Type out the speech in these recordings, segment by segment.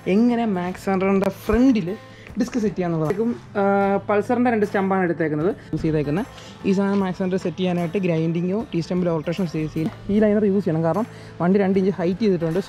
എങ്ങനെ മാക്സ് ഹൺഡ്രഡിൻ്റെ ഫ്രണ്ടിൽ disk set ചെയ്യാന്നുള്ളതായിരിക്കും പൾസറിൻ്റെ രണ്ട് സ്റ്റമ്പാണ് എടുത്തേക്കുന്നത് യൂസ് ചെയ്തേക്കുന്നത് ഈ സാധനം മാക്സ് ഹൺഡ്രഡ് സെറ്റ് ചെയ്യാനായിട്ട് ഗ്രൈൻഡിങ്ങോ ടീ സ്റ്റമ്പിലോ ഓൾട്രേഷൻ ചെയ്യും ഈ ലൈനർ യൂസ് ചെയ്യണം കാരണം വണ്ടി രണ്ട് ഇഞ്ച് ഹൈറ്റ് ചെയ്തിട്ടുണ്ട്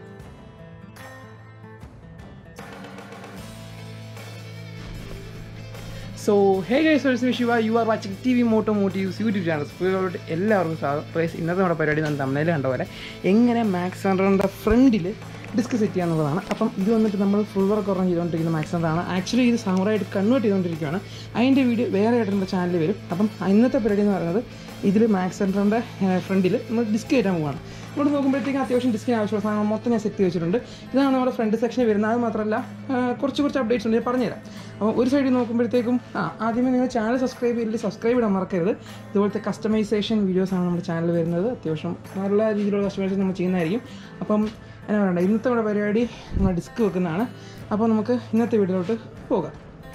സോ ഹേ ഗൈസ് വെൽസ് Shiva you are watching T V automotives YouTube channel സ്കൂളിലോട്ട് എല്ലാവർക്കും സ്വാഗതം പ്രൈസ് ഇന്നത്തെ നമ്മുടെ പരിപാടി നമ്മൾ തമിഴിൽ കണ്ട പോലെ എങ്ങനെ മാക്സ് ഹൺഡ്രഡിൻ്റെ ഫ്രണ്ടിൽ ഡിസ്ക് സെറ്റ് ചെയ്യാന്നുള്ളതാണ് അപ്പം ഇത് വന്നിട്ട് നമ്മൾ ഫുൾ വർക്ക് ഓർഡർ ചെയ്തുകൊണ്ടിരിക്കുന്ന മാക്സ് ഹൺഡ്രഡാണ് ആക്ച്വലി ഇത് സമറായിട്ട് കൺവേർട്ട് ചെയ്തുകൊണ്ടിരിക്കുകയാണ് അതിൻ്റെ വീഡിയോ വേറെ ആയിട്ട് നമ്മുടെ ചാനലിൽ വരും അപ്പം ഇന്നത്തെ പരിപാടി എന്ന് പറയുന്നത് ഇതിൽ മാക്സ് ഹൺഡ്രഡിൻ്റെ ഫ്രണ്ടിൽ നമ്മൾ ഡിസ്ക് കയറ്റാൻ പോവുകയാണ് ഇവിടെ നോക്കുമ്പോഴത്തേക്കും അത്യാവശ്യം ഡിസ്കിന് ആവശ്യമുള്ള സാധനങ്ങൾ മൊത്തം ഞാൻ സെറ്റ് വെച്ചിട്ടുണ്ട് ഇതാണ് നമ്മുടെ ഫ്രണ്ട് സെക്ഷനിൽ വരുന്നത് അത് മാത്രമല്ല ആ, കുറച്ച് കുറച്ച് അപ്ഡേറ്റ്സ് ഉണ്ട് ഞാൻ പറഞ്ഞുതരാം അപ്പോൾ ഒരു സൈഡിൽ നോക്കുമ്പോഴത്തേക്കും ആ ആദ്യമേ നിങ്ങൾ ചാനൽ സബ്സ്ക്രൈബ് ചെയ്തിട്ട് സബ്സ്ക്രൈബ് ചെയ്യാൻ മറക്കരുത് ഇതുപോലത്തെ കസ്റ്റമൈസേഷൻ വീഡിയോസാണ് നമ്മുടെ ചാനൽ വരുന്നത് അത്യാവശ്യം നല്ല രീതിയിലുള്ള കസ്റ്റമൈസേഷൻ നമ്മൾ ചെയ്യുന്നതായിരിക്കും അപ്പം എന്നാ പറയണ്ട ഇന്നത്തെ നമ്മുടെ പരിപാടി നമ്മൾ ഡിസ്ക് വെക്കുന്നതാണ് അപ്പോൾ നമുക്ക് ഇന്നത്തെ വീഡിയോയിലോട്ട് പോകാം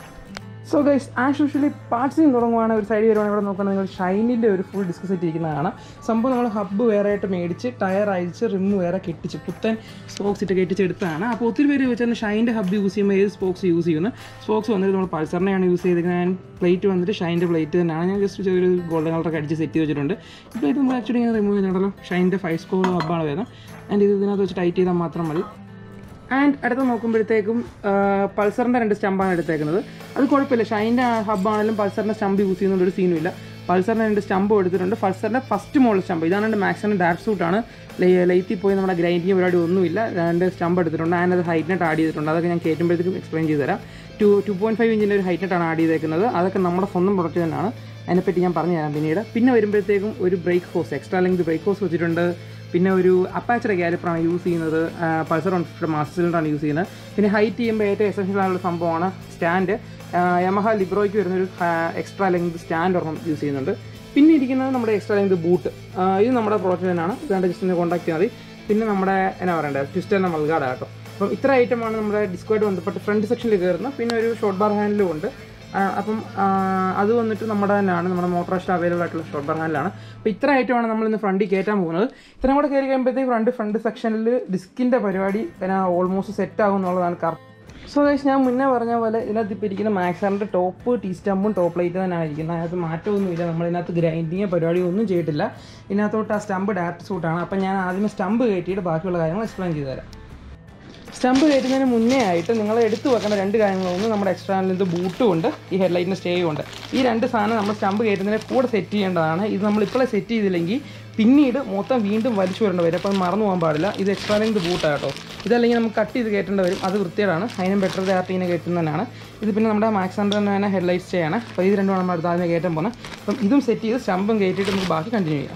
സോ ഗൈസ് ആസ് യൂഷ്വലി പാർട്സിൽ നിന്ന് തുടങ്ങുവാണ് ഒരു സൈഡിൽ വരുവാണെങ്കിൽ ഇവിടെ നോക്കുകയാണെങ്കിൽ നിങ്ങൾ ഷൈനിൻ്റെ ഒരു ഫുൾ ഡിസ്ക് സെറ്റ് ഇരിക്കുന്നതാണ് സംഭവം നമ്മൾ ഹബ്ബ് വേറെ ആയിട്ട് മേടിച്ച് ടയർ അയച്ച് റിമ്മ് വേറെ കെട്ടിച്ച് പുത്തൻ സ്പോക്സ് ഇട്ട് കെട്ടിച്ച് എടുത്തതാണ് അപ്പോൾ ഒത്തിരി പേര് വെച്ചാൽ ഷൈൻ്റെ ഹബ്ബ് യൂസ് ചെയ്യുമ്പോൾ ഏത് സ്പോക്സ് യൂസ് ചെയ്യുന്നു സ്പോക്സ് വന്നിട്ട് നമ്മൾ പൾസറിനെയാണ് യൂസ് ചെയ്തിരിക്കുന്നത് ഞാൻ പ്ലേറ്റ് വന്നിട്ട് ഷൈൻ്റെ പ്ലേറ്റ് തന്നെയാണ് ഞാൻ ജസ്റ്റ് ചെറിയൊരു ഗോൾഡൻ കളറൊക്കെ അടിച്ച് സെറ്റ് ചെയ്ത് വെച്ചിട്ടുണ്ട് ഈ പ്ലേറ്റ് നമ്മൾ ആക്ച്വലി ഇങ്ങനെ റിമൂവ് ചെയ്തിട്ടുണ്ടല്ലോ ഷൈൻ്റെ ഫൈവ് സ്കോർ ഹബ്ബാണ് വരുന്നത് ആൻഡ് ഇത് ഇതിനകത്ത് വെച്ച് ടൈറ്റ് ചെയ്താൽ മാത്രം മതി ആൻഡ് അടുത്ത് നോക്കുമ്പോഴത്തേക്കും പൾസറിൻ്റെ രണ്ട് സ്റ്റമ്പാണ് എടുത്തേക്കുന്നത് അത് കുഴപ്പമില്ല ഷൈൻ്റെ ഹബ്ബാണെങ്കിലും പൾസറിൻ്റെ സ്റ്റമ്പ് യൂസ് ചെയ്യുന്നുണ്ട് ഒരു സീനും ഇല്ല പൾസറിൻ്റെ രണ്ട് സ്റ്റമ്പ് എടുത്തിട്ടുണ്ട് പൾസറിൻ്റെ ഫസ്റ്റ് മോഡൽ സ്റ്റമ്പ് ഇതാണ് എൻ്റെ മാക്സിമം ഡാർക്ക് സൂട്ടാണ് ലൈറ്റിൽ പോയി നമ്മുടെ ഗ്രൈൻഡിങ് പരിപാടി ഒന്നുമില്ല രണ്ട് സ്റ്റമ്പ് എടുത്തിട്ടുണ്ട് ആൻഡ് അത് ഹൈറ്റ് നെറ്റ് ആഡ് ചെയ്തിട്ടുണ്ട് അതൊക്കെ ഞാൻ കയറ്റുമ്പോഴത്തേക്കും എക്സ്പ്ലെയിൻ ചെയ്ത് തരാം ടു ടു പോയിൻറ്റ് ഫൈവ് ഇഞ്ചിൻ്റെ ഒരു ഹൈറ്റ് നെറ്റാണ് ആഡ് ചെയ്തേക്കുന്നത് അതൊക്കെ നമ്മുടെ സ്വന്തം പ്രൊഡക്റ്റ് തന്നെയാണ് അതിനെപ്പറ്റി ഞാൻ പറഞ്ഞു തരാം പിന്നീട് പിന്നെ വരുമ്പോഴത്തേക്കും ഒരു brake hose extra length brake hose വെച്ചിട്ടുണ്ട് പിന്നെ ഒരു അപ്പാച്ചയുടെ കാലിപ്പറാണ് യൂസ് ചെയ്യുന്നത് പൾസർ വൺ ഫിഫ്റ്റി മാസ്റ്റർ സിലിണ്ടറാണ് യൂസ് ചെയ്യുന്നത് പിന്നെ ഹൈറ്റ് ചെയ്യുമ്പോൾ ഏറ്റവും എസെൻഷ്യൽ ആയിട്ടുള്ള സംഭവമാണ് സ്റ്റാൻഡ് യമഹ ലിബ്രോയ്ക്ക് വരുന്നൊരു എക്സ്ട്രാ ലെങ്ത് സ്റ്റാൻഡ് ഒരെണ്ണം യൂസ് ചെയ്യുന്നുണ്ട് പിന്നെ ഇരിക്കുന്നത് നമ്മുടെ എക്സ്ട്രാ ലെങ്ത് ബൂട്ട് ഇത് നമ്മുടെ പ്രോഡക്റ്റ് തന്നെയാണ് ഇതാണ്ട് ജസ്റ്റ് ഒന്ന് കോൺടാക്ട് ചെയ്താൽ മതി പിന്നെ നമ്മുടെ എന്നാ പറയണ്ടത് ട്വിസ്റ്റർ മൽഗാഡ കേട്ടോ അപ്പം ഇത്ര ഐറ്റമാണ് നമ്മുടെ ഡിസ്കോയിട്ട് ബന്ധപ്പെട്ട് ഫ്രണ്ട് സെക്ഷനിൽ കയറുന്നത് പിന്നെ ഒരു ഷോർട്ട് ബാർ ഹാൻഡിലും ഉണ്ട് ആ, അപ്പം ആ, അത് വന്നിട്ട് നമ്മുടെ തന്നെയാണ് നമ്മുടെ മോട്ടോറാസ്റ്റ് അവൈലബിൾ ആയിട്ടുള്ള ഷോർട്ട് ബാർ ഹാൻഡിലാണ് അപ്പോൾ ഇത്ര ഐറ്റമാണ് നമ്മൾ ഇന്ന് ഫ്രണ്ടിൽ കയറ്റാൻ പോകുന്നത് ഇത്രയും കൂടെ കയറി കഴിയുമ്പോഴത്തേക്ക് ഫ്രണ്ട് ഫ്രണ്ട് സെക്ഷനിൽ ഡിസ്കിൻ്റെ പരിപാടി പിന്നെ ഓൾമോസ്റ്റ് സെറ്റ് ആകും എന്നുള്ളതാണ് കറക്റ്റ് സോ ഗൈസ് ഞാൻ മുന്നേ പറഞ്ഞ പോലെ ഇതിനകത്ത് ഇപ്പോൾ ഇരിക്കുന്ന മാക്സാറിൻ്റെ ടോപ്പ് ടീ സ്റ്റമ്പും ടോപ്പ് ലൈറ്റ് തന്നെയാണ് ഇരിക്കുന്നത് അതിനകത്ത് മാറ്റമൊന്നുമില്ല നമ്മൾ ഇതിനകത്ത് ഗ്രൈൻഡിങ് പരിപാടി ഒന്നും ചെയ്തിട്ടില്ല ഇതിനകത്തോട്ട് ആ സ്റ്റമ്പ് ഡയറക്റ്റ് സൂട്ടാണ് അപ്പം ഞാൻ ആദ്യമേ സ്റ്റമ്പ് കയറ്റിയിട്ട് ബാക്കിയുള്ള കാര്യങ്ങൾ എക്സ്പ്ലെയിൻ ചെയ്തു തരാം സ്റ്റമ്പ് കയറ്റുന്നതിന് മുന്നേ ആയിട്ട് നിങ്ങൾ എടുത്തു വെക്കേണ്ട രണ്ട് കാര്യങ്ങൾ ഒന്ന് നമ്മുടെ എക്സ്ട്രാ ഇത് ബൂട്ടും ഉണ്ട് ഈ ഹെഡ്ലൈറ്റിൻ്റെ സ്റ്റേയും ഉണ്ട് ഈ രണ്ട് സാധനം നമ്മൾ സ്റ്റമ്പ് കയറ്റുന്നതിന് കൂടെ സെറ്റ് ചെയ്യേണ്ടതാണ് ഇത് നമ്മൾ ഇപ്പോഴേ സെറ്റ് ചെയ്തില്ലെങ്കിൽ പിന്നീട് മൊത്തം വീണ്ടും വലിച്ചു വരേണ്ടി വരും അപ്പോൾ അത് മറന്നു പോകാൻ പാടില്ല ഇത് എക്സ്ട്രാ ലെങ്ത് ബൂട്ടാണ് കേട്ടോ ഇതല്ലെങ്കിൽ നമുക്ക് കട്ട് ചെയ്ത് കയറ്റേണ്ടി വരും അത് വൃത്തിയാണ് അതിനും ബെറ്റർ ഡയറക്റ്റ് കയറ്റുന്നതന്നെയാണ് ഇത് പിന്നെ നമ്മുടെ മാക്സ് ഹൺഡ്രഡ് തന്നെ ഹെഡ്ലൈറ്റ് സ്റ്റേ ആണ് അപ്പോൾ ഇത് രണ്ടുമാണ് നമ്മൾ അടുത്ത ആദ്യമേ കയറ്റാൻ പോകുന്നത് അപ്പം ഇതും സെറ്റ് ചെയ്ത് സ്റ്റമ്പും കയറ്റിയിട്ട് നമുക്ക് ബാക്കി കണ്ടിന്യൂ ചെയ്യാം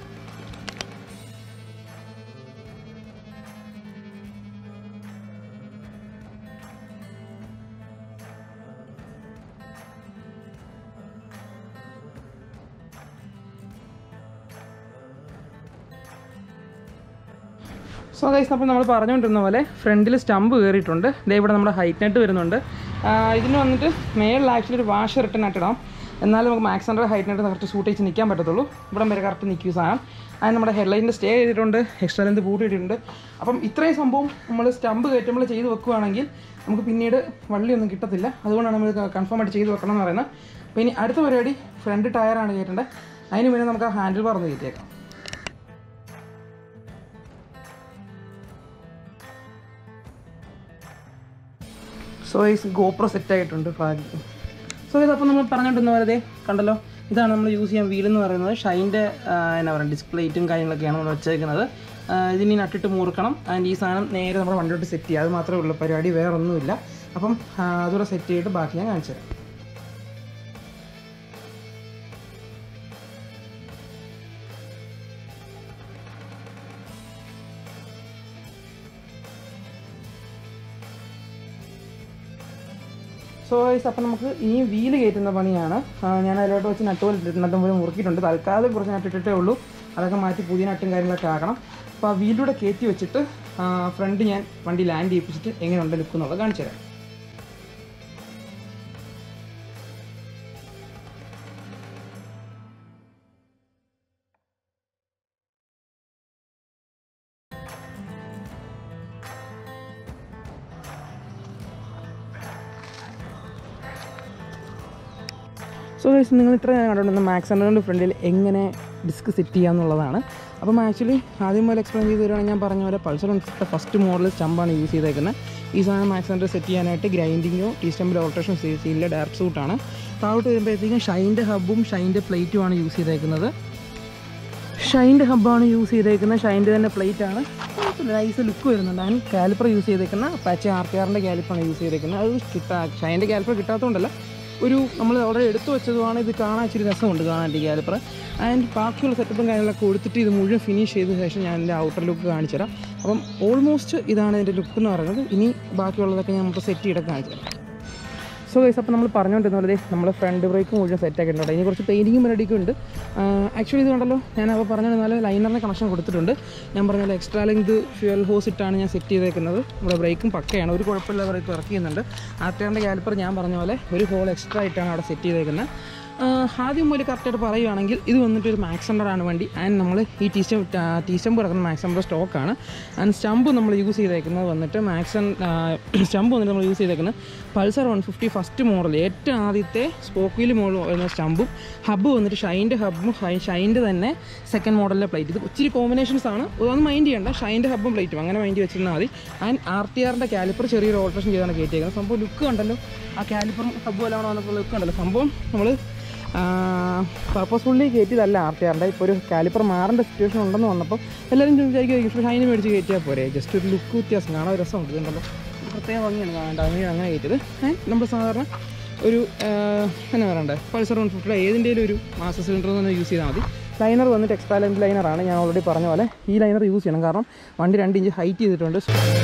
സോ ഗൈസ് അപ്പോൾ നമ്മൾ പറഞ്ഞുകൊണ്ടിരുന്ന പോലെ ഫ്രണ്ടിൽ സ്റ്റമ്പ് കയറിയിട്ടുണ്ട് ദേ ഇവിടെ നമ്മുടെ ഹൈറ്റ് നെറ്റ് വരുന്നുണ്ട് ആ, ഇതിന് വന്നിട്ട് മേളിൽ ആക്ച്വലി ഒരു വാഷ് റിട്ടേൺ ആയിട്ട് ഇടാം എന്നാലും നമുക്ക് max hundred height net correct suit ചെയ്ത് നിൽക്കാൻ പറ്റത്തുള്ളൂ ഇവിടെ വരെ കറക്റ്റ് നിൽക്കും സാധനം അതിന് നമ്മുടെ ഹെഡ്ലൈറ്റിൻ്റെ സ്റ്റേ ചെയ്തിട്ടുണ്ട് എക്സ്ട്രാ ലെന്ത് ബൂട്ട് ഇട്ടിട്ടുണ്ട് അപ്പം ഇത്രയും സംഭവം നമ്മൾ സ്റ്റമ്പ് കയറ്റുമ്പോൾ ചെയ്ത് വെക്കുകയാണെങ്കിൽ നമുക്ക് പിന്നീട് വള്ളിയൊന്നും കിട്ടത്തില്ല അതുകൊണ്ടാണ് നമ്മൾ കൺഫേം ആയിട്ട് ചെയ്ത് വെക്കണം എന്ന് പറയുന്നത് അപ്പോൾ ഇനി അടുത്ത പരിപാടി ഫ്രണ്ട് ടയറാണ് കയറ്റേണ്ടത് അതിന് മുന്നേ നമുക്ക് ആ ഹാൻഡിൽ ബാർ ഒന്ന് കയറ്റിയേക്കാം സോ ഈ ഗോപ്രോ സെറ്റ് ആയിട്ടുണ്ട് ഭാഗ്യം സോ ഇതപ്പോൾ നമ്മൾ പറഞ്ഞുകൊണ്ടിരുന്ന പോലെ ദേ കണ്ടല്ലോ ഇതാണ് നമ്മൾ യൂസ് ചെയ്യാൻ വീൽ എന്ന് പറയുന്നത് ഷൈൻ്റെ എന്നാ പറയുക ഡിസ്പ്ലേറ്റും കാര്യങ്ങളൊക്കെയാണ് നമ്മൾ വെച്ചേക്കുന്നത് ആ, ഇതിനി നട്ടിട്ട് മുറുക്കണം ആൻഡ് ഈ സാധനം നേരെ നമ്മുടെ വണ്ടിയോട്ട് സെറ്റ് ചെയ്യുക അത് മാത്രമേ ഉള്ളൂ പരിപാടി വേറെ ഒന്നുമില്ല അപ്പം ആ, അതുകൂടെ സെറ്റ് ചെയ്തിട്ട് ബാക്കി ഞാൻ കാണിച്ചു തരാം സോ ഗൈസ് അപ്പം നമുക്ക് ഇനിയും വീല് കയറ്റുന്ന പണിയാണ് ആ, ഞാൻ അതിലോട്ട് വെച്ച് നട്ട് പോലെ നട്ടും പോലെ മുറുക്കിയിട്ടുണ്ട് തൽക്കാലം കുറച്ച് നട്ടിട്ടേ ഉള്ളൂ അതൊക്കെ മാറ്റി പുതിയ നട്ടും കാര്യങ്ങളൊക്കെ ആക്കണം അപ്പോൾ ആ വീലിലൂടെ കയറ്റി വെച്ചിട്ട് ഫ്രണ്ട് ഞാൻ വണ്ടി ലാൻഡ് ചെയ്യിപ്പിച്ചിട്ട് എങ്ങനെയുണ്ട് ലുക്ക് എന്നുള്ളത് കാണിച്ചു തരാം സോ ഗൈസ് നിങ്ങൾ ഇത്ര ഞാൻ കണ്ടുകൊണ്ടിരുന്ന മാക്സ് ഹൺഡ്രഡിൻ്റെ ഫ്രണ്ടിൽ എങ്ങനെ ഡിസ്ക് സെറ്റ് ചെയ്യുക എന്നുള്ളതാണ് അപ്പം ആക്ച്വലി ആദ്യം പോലെ എക്സ്പ്ലെയിൻ ചെയ്ത് തരുവാണെങ്കിൽ ഞാൻ പറഞ്ഞ പോലെ പൾസർ ഫസ്റ്റ് മോഡൽ സ്റ്റമ്പാണ് യൂസ് ചെയ്തേക്കുന്നത് ഈ സാധനം മാക്സ് ഹൺഡ്രഡ് സെറ്റ് ചെയ്യാനായിട്ട് ഗ്രൈൻഡിങ്ങോ ടീ സ്റ്റമ്പിൽ ഓൾട്രേഷൻ ചെയ്യില്ല ഡയറക്റ്റ് സൂട്ടാണ് താഴോട്ട് വരുമ്പോഴത്തേക്കും ഷൈൻ്റെ ഹബ്ബും ഷൈൻ്റെ പ്ലേറ്റുമാണ് യൂസ് ചെയ്തേക്കുന്നത് ഷൈൻ്റെ ഹബ്ബാണ് യൂസ് ചെയ്തേക്കുന്നത് ഷൈൻ്റെ തന്നെ പ്ലേറ്റ് ആണ് നൈസ് ലുക്ക് വരുന്നുണ്ട് അതിന് കാലിപ്പർ യൂസ് ചെയ്തേക്കുന്ന അപ്പാച്ചി ആർ ടി ആറിൻ്റെ കാലിപ്പറാണ് യൂസ് ചെയ്തേക്കുന്നത് അത് കിട്ടാ ഷൈൻ്റെ കാലിപ്പർ കിട്ടാത്തതുകൊണ്ടല്ല ഒരു നമ്മൾ അവിടെ എടുത്തു വെച്ചതുമാണ് ഇത് കാണാൻ ഇച്ചിരി രസമുണ്ട് കാണാൻ ഈ കാലിപ്പർ ആൻഡ് ബാക്കിയുള്ള സെറ്റപ്പും കാര്യങ്ങളൊക്കെ കൊടുത്തിട്ട് ഇത് മുഴുവൻ ഫിനിഷ് ചെയ്ത ശേഷം ഞാൻ എൻ്റെ ഔട്ടർ ലുക്ക് കാണിച്ചു തരാം അപ്പം ഓൾമോസ്റ്റ് ഇതാണ് എൻ്റെ ലുക്ക് എന്ന് പറയുന്നത് ഇനി ബാക്കിയുള്ളതൊക്കെ ഞാൻ നമുക്ക് സെറ്റ് ചെയ്തൊക്കെ കാണിച്ചു തരാം സോ ഗൈസ് അപ്പോൾ നമ്മൾ പറഞ്ഞുകൊണ്ടിരുന്നത് നമ്മൾ ഫ്രണ്ട് ബ്രേക്ക് മുഴുവൻ സെറ്റ് ആക്കിയിട്ടുണ്ട് ഇനി കുറച്ച് പെയിൻറ്റിങ്ങും പരിപാടിയൊക്കെ ഉണ്ട് ആക്ച്വലി ഇത് കണ്ടല്ലോ ഞാൻ അപ്പോൾ പറഞ്ഞിരുന്നാൽ ലൈനറിന് കണക്ഷൻ കൊടുത്തിട്ടുണ്ട് ഞാൻ പറഞ്ഞ എക്സ്ട്രാ ലെങ്ത് ഫ്യൂൽ ഹോസ് ഇട്ടാണ് ഞാൻ സെറ്റ് ചെയ്തേക്കുന്നത് നമ്മുടെ ബ്രേക്കും പക്കയാണ് ഒരു കുഴപ്പമില്ല ബ്രേക്ക് വർക്ക് ചെയ്യുന്നുണ്ട് ആർട്ടിയാറിൻ്റെ കാലിപ്പർ ഞാൻ പറഞ്ഞ പോലെ ഒരു ഹോൾ എക്സ്ട്രാ ആയിട്ടാണ് അവിടെ സെറ്റ് ചെയ്തേക്കുന്നത് ആദ്യം മുതൽ കറക്റ്റായിട്ട് പറയുകയാണെങ്കിൽ ഇത് വന്നിട്ട് ഒരു മാക്സ് ആണ് വണ്ടി ആൻഡ് നമ്മൾ ഈ ടീ സ്റ്റം ടീ സ്റ്റമ്പ് കിടക്കുന്ന മാക്സ് ഹണ്ടർ സ്റ്റോക്കാണ് ആൻഡ് സ്റ്റമ്പ് നമ്മൾ യൂസ് ചെയ്തേക്കുന്നത് വന്നിട്ട് മാക്സ് സ്റ്റമ്പ് വന്നിട്ട് നമ്മൾ യൂസ് ചെയ്തേക്കുന്നത് Pulsar one fifty first model ഏറ്റവും ആദ്യത്തെ സ്പോക്ക് വീൽ മോഡൽ വരുന്ന സ്റ്റമ്പും ഹബ്ബ് വന്നിട്ട് ഷൈൻ്റെ ഹബ്ബും ഷൈൻ്റെ തന്നെ സെക്കൻഡ് മോഡലിലെ പ്ലേറ്റ് ഇത് ഇച്ചിരി കോമ്പിനേഷൻസ് ആണ് അതൊന്നും മൈൻഡ് ചെയ്യണ്ട ഷൈൻ്റെ ഹബ്ബും പ്ലേറ്റും അങ്ങനെ മൈൻഡ് വെച്ചിരുന്നാൽ മതി ആൻഡ് ആർ ടി ആറിൻ്റെ കാലിപ്പർ ചെറിയൊരു ഓൾട്രേഷൻ ചെയ്താണ് കയറ്റിയേക്കുന്നത് സംഭവം ലുക്ക് കണ്ടല്ലോ ആ കാലിപ്പറും ഹബ്ബും എല്ലാം കൂടെ വന്നപ്പോൾ ലുക്ക് കണ്ടല്ലോ സംഭവം നമ്മൾ പർപ്പസ്ഫുള്ളി കയറ്റിയതല്ല ആർ ടി ആറിൻ്റെ ഇപ്പോൾ ഒരു കാലിപ്പർ മാറേണ്ട സിറ്റുവേഷൻ ഉണ്ടെന്ന് വന്നപ്പോൾ എല്ലാവരും വിചാരിക്കും പക്ഷേ ഷൈന് മേടിച്ച് കയറ്റിയാൽ പോരെ ജസ്റ്റ് ഒരു ലുക്ക് വ്യത്യാസം കാണാൻ ഒരു രസമുണ്ട് ഇതുണ്ടല്ലോ ഒരു പ്രത്യേക ഭംഗിയാണ് കാണേണ്ടത് അങ്ങനെ അങ്ങനെ കയറ്റിയത് നമ്മൾ സാധാരണ ഒരു എന്നാ പറയണ്ടേ പൾസർ വൺ ഫിഫ്റ്റിയുടെ ഏതിൻ്റെയും ഒരു മാസ്റ്റർ സിലിണ്ടർ തന്നെ യൂസ് ചെയ്താൽ മതി ലൈനർ വന്നിട്ട് എക്സ്ട്രാ ലെൻസ് ലൈനറാണ് ഞാൻ ഓൾറെഡി പറഞ്ഞ പോലെ ഈ ലൈനർ യൂസ് ചെയ്യണം കാരണം വണ്ടി രണ്ട് ഇഞ്ച് ഹൈറ്റ് ചെയ്തിട്ടുണ്ട്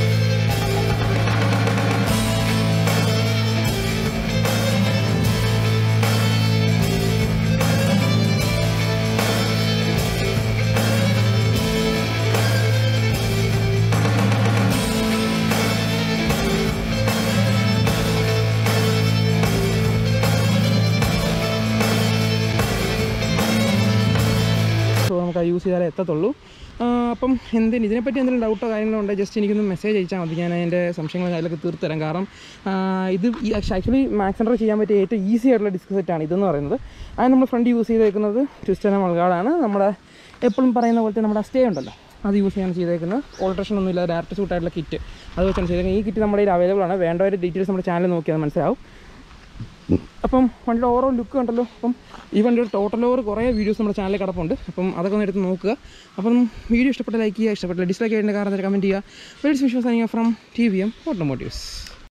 സോ നമുക്ക് അത് യൂസ് ചെയ്താലേ എത്തത്തുള്ളൂ ആ, അപ്പം എന്തിന് ഇതിനെപ്പറ്റി എന്തെങ്കിലും ഡൗട്ടോ കാര്യങ്ങളോ ഉണ്ടെങ്കിൽ ജസ്റ്റ് എനിക്കൊന്ന് മെസ്സേജ് അയച്ചാൽ മതി ഞാൻ അതിൻ്റെ സംശയങ്ങൾ കാര്യങ്ങളൊക്കെ തീർത്ത് തരാം കാരണം ആ, ഇത് ആക്ച്വലി മാക്സ് സെൻറ്റർ ചെയ്യാൻ പറ്റിയ ഏറ്റവും ഈസി ആയിട്ടുള്ള ഡിസ്ക് സെറ്റാണ് ഇതെന്ന് പറയുന്നത് അത് നമ്മൾ ഫ്രണ്ട് യൂസ് ചെയ്തേക്കുന്നത് ട്വിസ്റ്റന മൾഗാഡാണ് നമ്മുടെ എപ്പോഴും പറയുന്ന പോലത്തെ നമ്മുടെ സ്റ്റേ ഉണ്ടല്ലോ അത് യൂസ് ചെയ്യാൻ ചെയ്തേക്കുന്നത് ഓൾട്രേഷൻ ഒന്നും ഇല്ലാതെ ഡയറക്റ്റ് സൂട്ടായിട്ടുള്ള കിറ്റ് അത് വെച്ചാണ് ചെയ്തേക്കുന്നത് ഈ കിറ്റ് നമ്മുടെ കയ്യിൽ അവൈലബിൾ ആണ് വേണ്ടവർ ഡീറ്റെയിൽസ് നമ്മുടെ ചാനൽ നോക്കിയാൽ മനസ്സിലാവും അപ്പം വണ്ടിയുടെ ഓവറോൾ ലുക്ക് കണ്ടല്ലോ അപ്പം ഈ വണ്ടിയുടെ ടോട്ടൽ ഓവർ കുറേ വീഡിയോസ് നമ്മുടെ ചാനലിൽ കിടപ്പുണ്ട് അപ്പം അതൊക്കെ ഒന്ന് എടുത്ത് നോക്കുക അപ്പം വീഡിയോ ഇഷ്ടപ്പെട്ട ലൈക്ക് ചെയ്യുക ഇഷ്ടപ്പെട്ട ഡിസ്ലൈക്ക് ചെയ്യേണ്ട കാരണം കമൻറ്റ് ചെയ്യുക വെൽസ് Vishwasam from T V M automotives